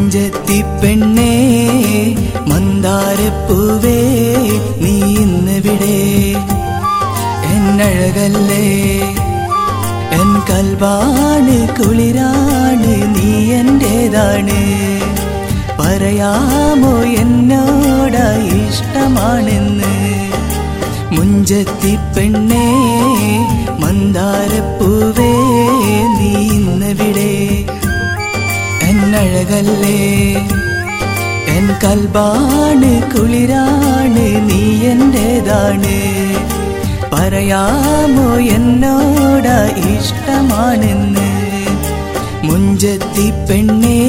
മുഞ്ചത്തി പെണ്ണേ മന്ദാരപ്പൂവേ നീ ഇന്നിവിടെ എന്നഴകല്ലേ എൻ കൽവാണ് കുളിരാണ് നീ എന്റേതാണ് പറയാമോ എന്നോട ഇഷ്ടമാണെന്ന് മുഞ്ചത്തി പെണ്ണേ മന്ദാരപ്പൂവേ നീ ഇന്നിവിടെ എന്നഴകല്ലേ എൻ കൽബാണ് കുളിരാണ് നീ എന്റേതാണ് പറയാമോ എന്നോട ഇഷ്ടമാണെന്ന് മുഞ്ചത്തി പെണ്ണേ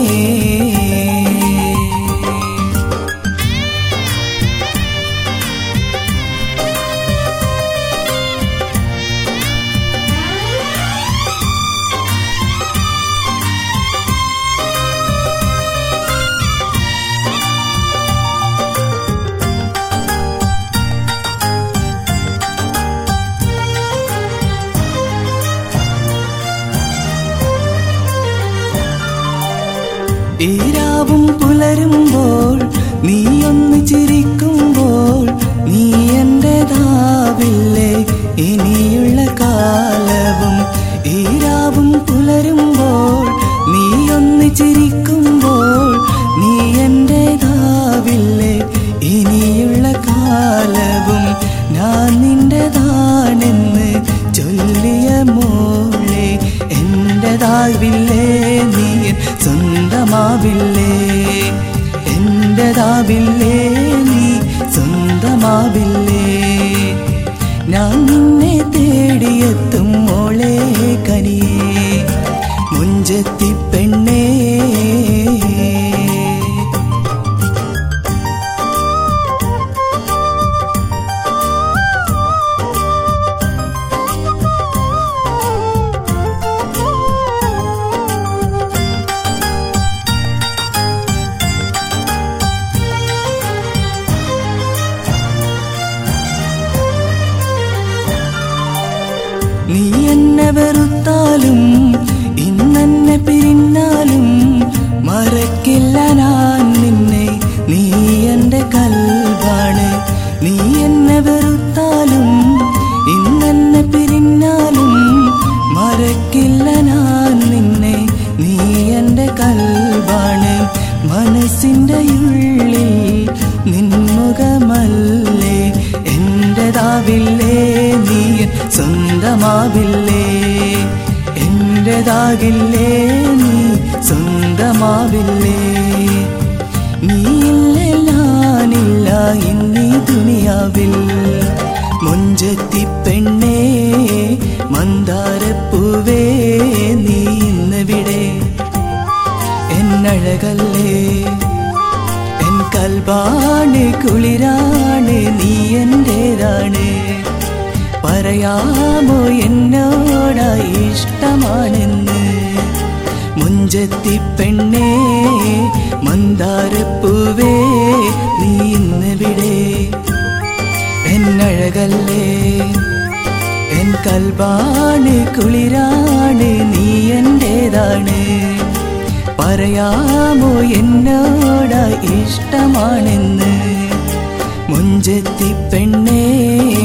ഈരാവും പുലരുമ്പോൾ നീ ഒന്ന് ചിരിക്കുമ്പോൾ നീ എന്റേതാവില്ലേ ഇനിയുള്ള കാലവും ഈരാവും പുലരുമ്പോൾ നീ ഒന്ന് ചിരിക്കുമ്പോൾ നീ എന്റേതാവില്ലേ ഇനിയുള്ള കാലവും ഞാൻ നിന്റേതാണെന്ന് ചൊല്ലിയ മോളെ എന്റേതാവില്ലേ നീ എൻ സ്വന്തമാവില്ലേ എന്റേതാവില്ലേ നീ സ്വന്തമാവില്ലേ ഞാൻ നിന്നെ തേടിയെത്തും മോളെ കനിയേ മുഞ്ചത്തി പെണ്ണേ നീ എന്നെ വെറുത്താലും ഇന്നെന്നെ പിരിഞ്ഞാലും മറക്കില്ല ഞാൻ നിന്നെ നീ എന്റെ കൽവാണ് നീ എന്നെ വെറുത്താലും ഇന്നെന്നെ പിരിഞ്ഞാലും മറക്കില്ല ഞാൻ നിന്നെ നീ എന്റെ കൽവാണ് മനസ്സിന്റെ ഉള്ളിൽ നിൻമുഖമല്ലേ എന്റേതാവില്ലേ നീ എൻ സ്വന്തമാവില്ലേ എന്റേതാകില്ലേ നീ സ്വന്തമാവില്ലേ നീയില്ല ഞാനില്ല ഇന്നീ ദുനിയാവിൽ മുഞ്ചത്തി പെണ്ണേ മന്ദാരപ്പൂവേ നീ ഇന്നിവിടെ എന്നഴകല്ലേ എൻ കൽബാണ് കുളിരാണ് നീ എന്റേതാണ് പറയാമോ എന്നോട ഇഷ്ടമാണെന്ന് മുഞ്ചത്തി പെണ്ണേ മന്ദാരപ്പൂവേ നീ ഇന്നിവിടെ എന്നഴകല്ലേ എൻ കൽബാണ് കുളിരാണ് നീ എന്റേതാണ് പറയാമോ എന്നോട ഇഷ്ടമാണെന്ന് മുഞ്ചത്തി പെണ്ണേ